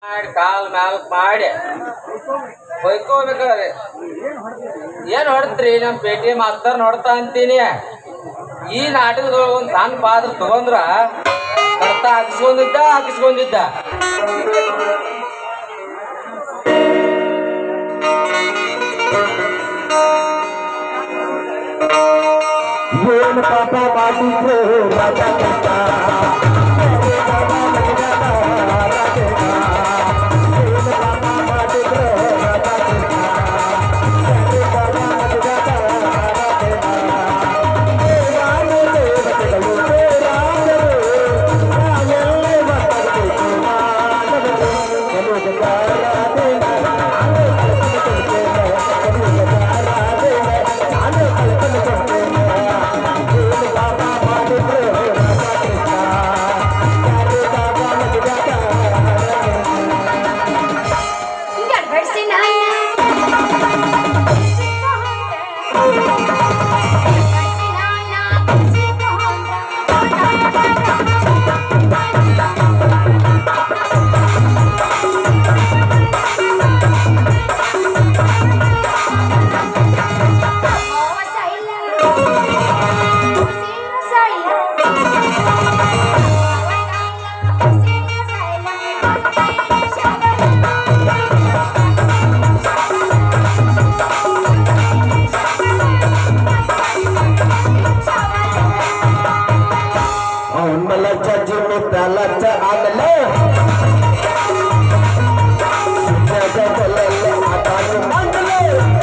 ಮಾಡಿ ಕಾಲ್ ಮ್ಯಾಲಕ್ ಮಾಡಿ ಹೊಯ್ಕೋಬೇಕಾದ್ರೆ ಏನ್ ಹೊಡ್ತ್ರಿ ನಮ್ ಪೇಟಿ ಮಾಸ್ತರ್ ನೋಡ್ತಾ ಅಂತೀನಿ ಈ ನಾಟಕದೊಳಗ ಒಂದ್ ಸಣ್ಣ ಪಾತ್ರ ತಗೊಂಡ್ರ ಕರ್ತ ಹಾಕಿಸ್ಕೊಂಡಿದ್ದ ಹಾಕಿಸ್ಕೊಂಡಿದ್ದ ಏನು ಪಾಪ ಮಾಡಿದ್ರು ರಾಜ ಕೃಷ್ಣ ಏನು ಪಾಪ ಮಾಡಿದ್ರು ರಾಜ ಕೃಷ್ಣ ಗಡ್ಬಡ್ಸಿ ನಾನ ಅವನ ಲಚ್ಚ ಜಿಮ್ಮಿತ್ತ ಲಚ್ಚ ಆಗಲೇ ಜಗದಲ್ಲೆಲ್ಲ ಅದಾನು ಮಾಡಲೇ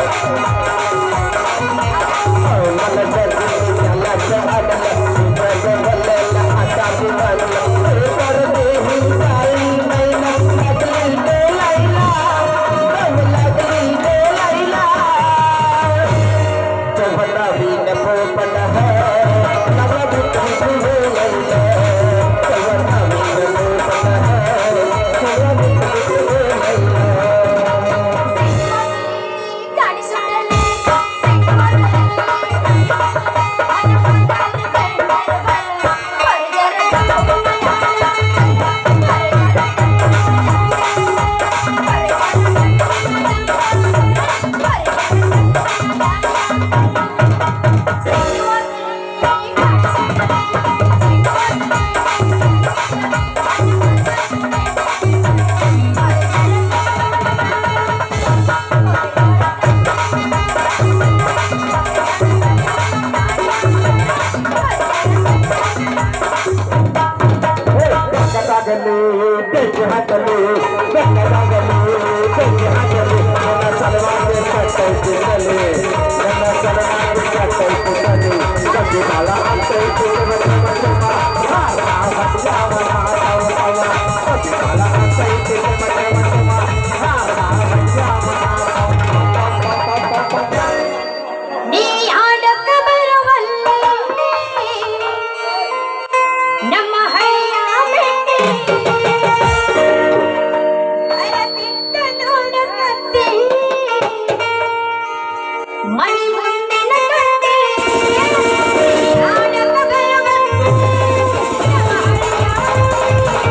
ಅವನ ಲಚ್ಚ ಜಿಮ್ಮಿತ್ತ ಲಚ್ಚ ಆಗಲೇ ಜಗದಲ್ಲೆಲ್ಲ ಅದಾನು ಮಾಡಲೇ ದೇಹಿ ತಾಯಿ ಮೈನ ಲಗಲಿ ಬೇ ಲೈಲಾ ಲಗಲಿ ಬೇ ಲೈಲಾ जबना भी न पोपन है नवद तुझे लैला जबना भी न पोपन है नवद तुझे लैला ಗಾಡಿ ಸುಡಲೆ ಬೆಕ್ಕದಾಗಲಿ ಬೆಂಕಿ ಹಾಕಲಿ ಬೆಕ್ಕದಾಗಲಿ ಬೆಂಕಿ ಹಾಕಲಿ ನನ್ನ ಸಲವಾಗಿ ಕಟ್ಟೈತಿರಲಿ ನನ್ನ ಸಲವಾಗಿ ಕಟ್ಟೈತಿರಲಿ ಗಟ್ಟಿ ಬಾಳ ಅಂತೈತಿ ನೀ ಆಡಕ್ಕ ಬರುವಲ್ಲಿ ನಮ್ಮ ಹಳ್ಳಿಯ ಮೆಟ್ಟಿ ಅರತಿಟ್ಟ ನೋಡಕತ್ತೆ ಮಣಿ ಮುಂದಿನ ಕಟ್ಟೆ ಆಡಕ್ಕ ಬರುವಲ್ಲಿ ನಮ್ಮ ಹಳ್ಳಿಯ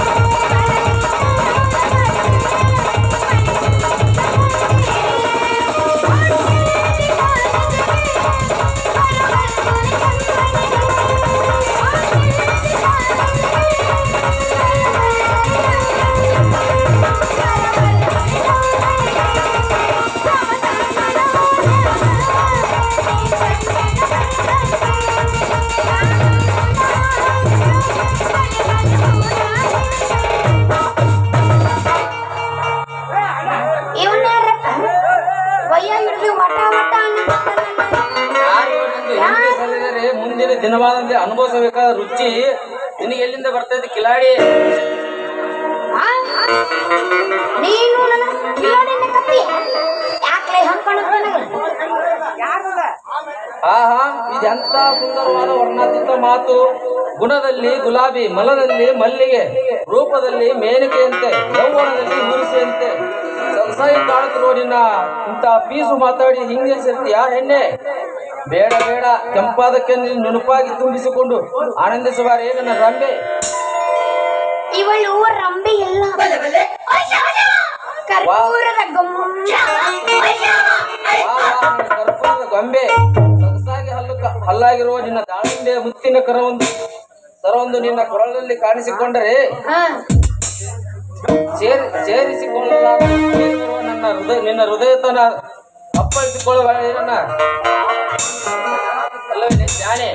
ಇವನ್ಯಾರಕ್ಕ ವಯ್ಯ ಹಿಡಿದು ಮಠ ಮಠ ಯಾರು ನಿಂದು ಹಿಂದೆ ಸರಿದರೆ ಮುಂದಿನ ದಿನವಾದಂತೆ ಅನುಭವಿಸಬೇಕಾದ ರುಚಿ ನಿನಗೆ ಎಲ್ಲಿಂದ ಬರ್ತೈತಿ ಕಿಲಾಡಿ ನೀನು ನನ್ನ ಕಿಲಾಡಿನ ಕತ್ತಿ ಯಾಕ್ಲೆ ಹಂಗ್ ನನಗೆ ಆಹಾ ಇದೆಂತ ಸುಂದರವಾದ ವರ್ಣಾತೀತ ಮಾತು ಗುಣದಲ್ಲಿ ಗುಲಾಬಿ ಮಲದಲ್ಲಿ ಮಲ್ಲಿಗೆ ರೂಪದಲ್ಲಿ ಮೇನಕೆಯಂತೆ ಯೌವನದಲ್ಲಿ ಮುರಿಸೆಯಂತೆ ಸೊಗಸಾಗಿ ಕಾಣುತ್ತಿರುವ ನಿನ್ನ ಇಂಥ ಪೀಸು ಮಾತಾಡಿ ಹಿಂಗೆ ಸೇರ್ತೀಯಾ ಹೆಣ್ಣೆ ಬೇಡ ಬೇಡ ಕೆಂಪಾದಕ್ಕೆ ನೀನು ನುಣುಪಾಗಿ ತುಂಬಿಸಿಕೊಂಡು ಆನಂದಿಸುವಾರೇ ನನ್ನ ರಂಬೆ ಇವಳು ರಂಬೆ ಇಲ್ಲ ಕರ್ಪೂರದ ಗುಮ್ಮ ವಾ ವಾ ನಿನ್ನ ಕರ್ಪೂರದ ಗೊಂಬೆ ಸೊಗಸಾಗಿ ಹಲ್ಲು ಕ- ಹಲ್ಲಾಗಿರುವ ನಿನ್ನ ದಾಳಿಂಬೆ ಮುತ್ತಿನ ಕರವೊಂದು ಸರವೊಂದು ನಿನ್ನ ಕೊರಳಲ್ಲಿ ಕಾಣಿಸಿಕೊಂಡರೆ ಹಾ ಸೇರಿ ಸೇರಿಸಿಕೊಳ್ಳಲಾದ ಸೇರಿರುವ ನನ್ನ ಹೃದಯ ನಿನ್ನ ಹೃದಯತನ ಅಪ್ಪಳಿಸಿಕೊಳ್ಳುವ ನನ್ನ ಅಲ್ಲವೇ ಜಾಣೆ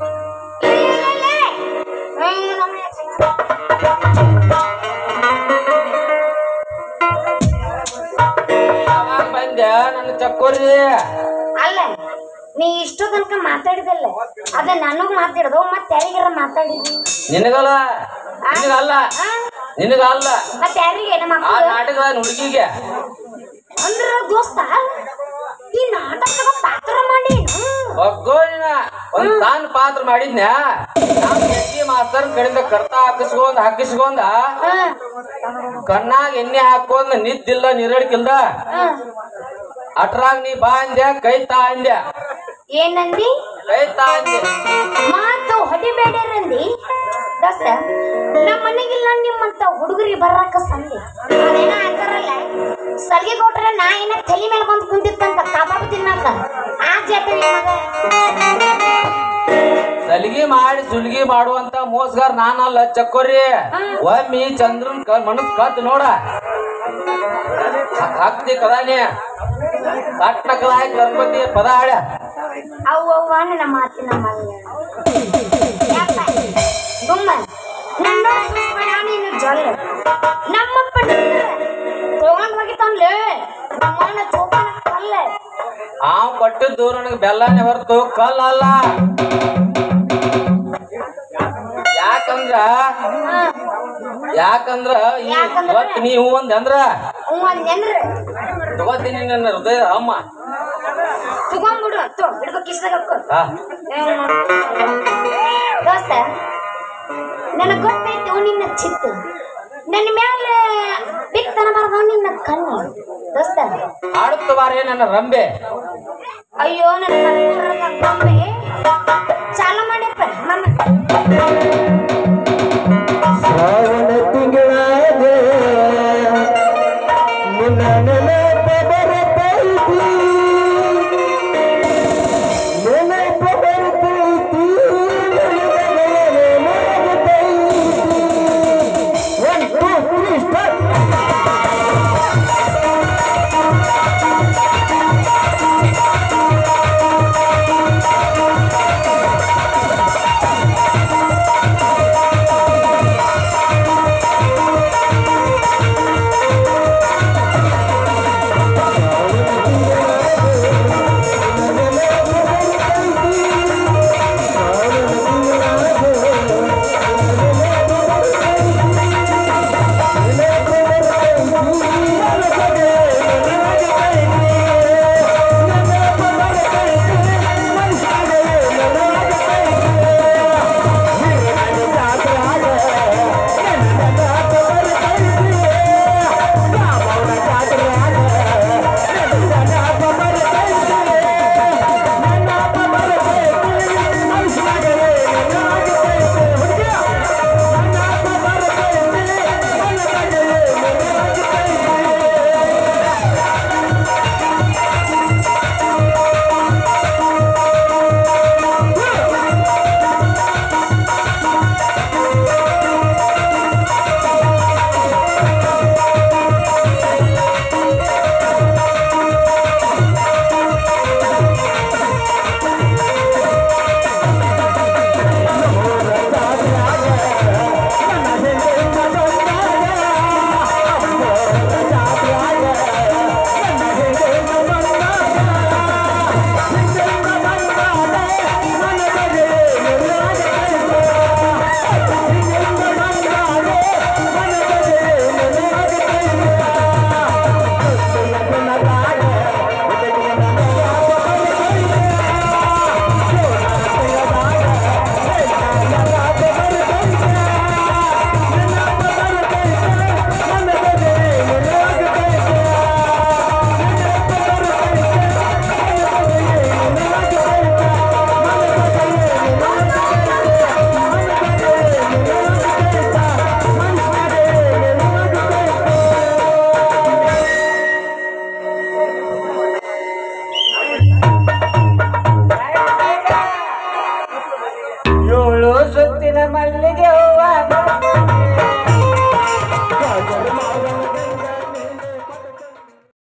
ಯಾವಾಗ ಬಂದ್ಯ ನನ್ನ ಚಕ್ಕೋರಿ ಅಲ್ಲ ನೀ ಇಷ್ಟು ತನಕ ಮಾತಾಡಿದಲ್ಲ ಅದ ನನಗ್ ಮಾತಾಡ್ದು ಮತ್ತೆ ಯಾರಿಗಾರ ಮಾತಾಡಿದ್ವಿ ನಿನಗಲ್ಲ ನಿನಗಲ್ಲ ನಿನಗಲ್ಲ ಮತ್ತೆ ಯಾರಿಗೆ ಆ ಮಕ್ಕಳು ನಾಟಕದ ಹುಡುಗಿಗೆ ಅಂದ್ರ ದೋಸ್ತ ಈ ನಾಟಕದ ಪಾತ್ರ ಮಾಡಿ ಒಗ್ಗೋಳಿನ ಒಂದ್ ತಾನ್ ಪಾತ್ರ ಮಾಡಿದ್ನ್ಯಾ ನಾವ್ ಎಣ್ಣಿ ಮಾಸ್ತರ್ ಕಡೆಯಿಂದ ಕರ್ತ ಹಾಕಿಸ್ಕೊಂಡ್ ಹಾಕಿಸ್ಕೊಂಡ ಕಣ್ಣಾಗ ಎಣ್ಣೆ ಹಾಕೊಂಡ್ ನಿದ್ದಿಲ್ಲ ನೀರಡಿಕಿಲ್ದ ಅಟ್ರಾಗ್ ನೀ ಬಾ ಅಂದ್ಯ ಕೈ ತಾ ಅಂದ್ಯ ಏನಂದಿ ಕೈ ತಾ ಅಂದ್ಯ ಮಾತು ಹೊಡಿಬೇಡರಂದಿ ದೋಸ್ತ ನಮ್ಮ ಮನೆಗಿಲ್ಲ ನಿಮ್ಮಂತ ಹುಡುಗರಿ ಬರಾಕ ಸಂದಿ ಅದೇನ ಅಂತಾರಲ್ಲ ಸಲ್ಗೆ ಕೊಟ್ರೆ ನಾ ಏನ ತಲೆ ಮೇಲೆ ಬಂದು ಕುಂತಿತ್ತಂತ ಕಬಾಬ್ ತಿನ್ನಾಕ ಆ ಜಾತಿ ಮಗ ಸಲಿಗೆ ಮಾಡಿ ಸುಲಿಗೆ ಮಾಡುವಂತ ಮೋಸ್ಗಾರ ನಾನಲ್ಲ ಚಕ್ಕೋರಿ ಒಮ್ಮಿ ಚಂದ್ರನ್ ಕ ಮನಸ್ ಕತ್ ನೋಡ ಹ- ಹಾಕ್ತಿ ಕದಾನಿ ಸಟ್ನ ಕದ ಹಾಕಿ ಗಣಪತಿ ಪದ ಹಾಡ ಅವ್ವ ಅವ್ವ ನನ್ನ ಮಾತಿನ ಮಲ್ಲ ಯಪ್ಪ ಗುಮ್ಮ ನನ್ನ ಸುಸ್ಬೇಡ ನೀನು ಜೊಲ್ಲ ನಮ್ಮಪ್ಪ ತಗೊಂಡ್ ಹೋಗಿತ್ತನ್ಲೆ ನಮ್ಮನ್ನ ಚೋಪನ ಕಲ್ಲ ಆವ್ ಕೊಟ್ಟಿದ್ದು ನನಗೆ ಬೆಲ್ಲನೇ ಹೊರತು ಕಲ್ಲಲ್ಲ ಯಾಕಂದ್ರ ಯಾಕಂದ್ರ ಈ ಯಾಕಂದ್ರ? ಇವತ್ತು ನೀವು ಒಂದ್ ಅಂದ್ರ ಅವ ನೆನ್ರ ತಗೋತೀನಿ ನನ್ನ ಹೃದಯ ಅಮ್ಮ ತಗೊಂಡ್ಬಿಡು ತೋ ಹಿಡ್ಕೊ ಕಿಸ್ದಾಗ ಹಾಕೋ ಆ, ದೋಸ್ತ ನನಗೆ ಗೊತ್ತೈತೆ ನಿನ್ನ ಚಿತ್ತು ನನ್ನ ಮ್ಯಾಲ ಬಿತ್ತನ ಬರದ ನಿನ್ನ ಕಣ್ಣು ದೋಸ್ತ ಆಡುತ್ತ ಬಾರೇ ನನ್ನ ರಂಬೆ ಅಯ್ಯೋ ನನ್ನ ಕರ್ಪೂರದ ಗೊಂಬೆ ಚಾಲು ಮಾಡಿಪ್ಪ ನನ್ನ ಶ್ರಾವಣ ತಿಂಗಳಾಗ ನಿನ್ನ ನೆನಪ ಬರತೈತಿ ನೆನಪ ಬರತೈತಿ ನೆನಪಾಗತೈತಿ. One, two, three, start. ¡Ay, ಮುತ್ತಿನ ಮಲ್ಲಿಗೆ